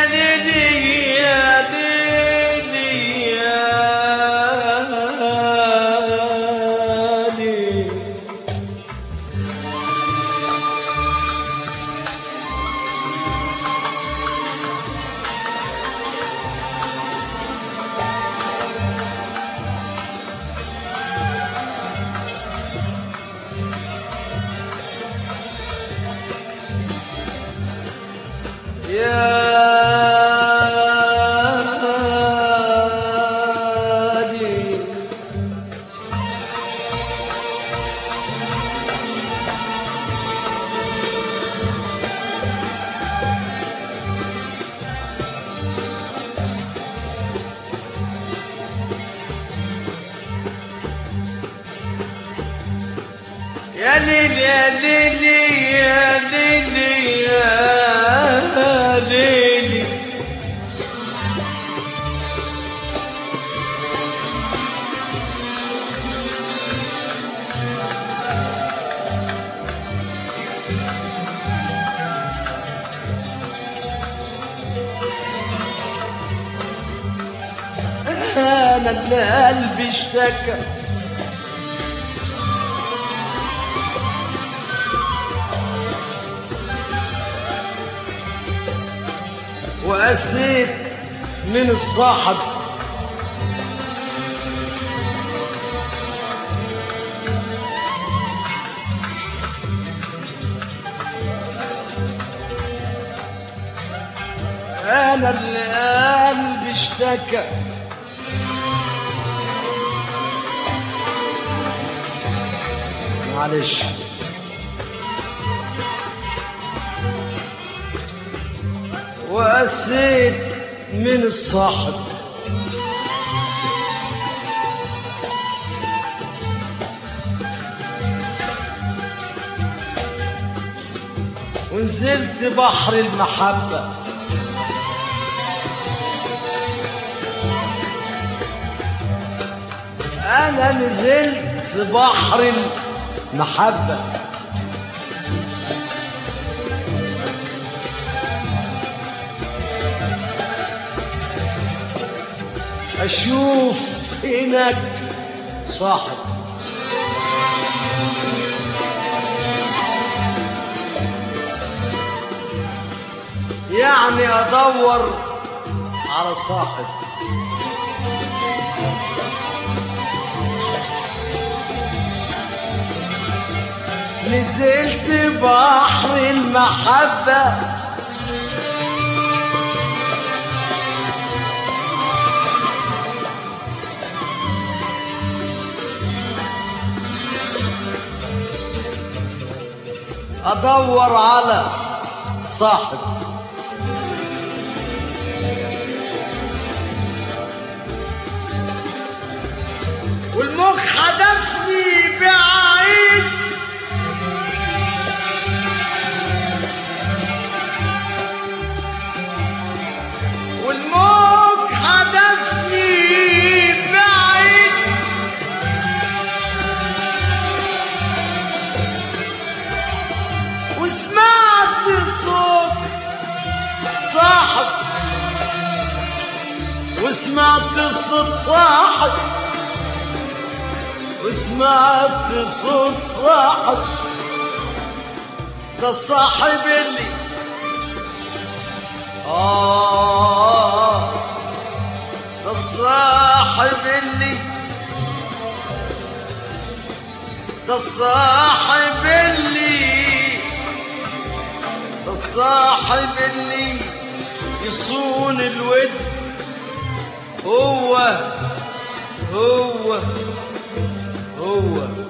يا ليلي يا ليلي يا ليلي يا ليلي يا ليلي يا ليلي يا ليلي يا ليلي انا اللي قلبي اشتكى وقسيت من الصاحب انا اللي قلبي اشتكى معلش وقسيت من الصاحب ونزلت بحر المحبة أنا نزلت بحر المحبة أشوف هناك صاحب يعني أدور على صاحب نزلت بحر المحبة أدور على صاحب والمخ حدفني بعيد والموج حدفني بعيد وسمعت صوت صاحب وسمعت صوت صاحب وسمعت صوت صاحب ده الصاحب اللي آه ده الصاحب اللي ده الصاحب اللي ده الصاحب اللي يصون الود هو هو هو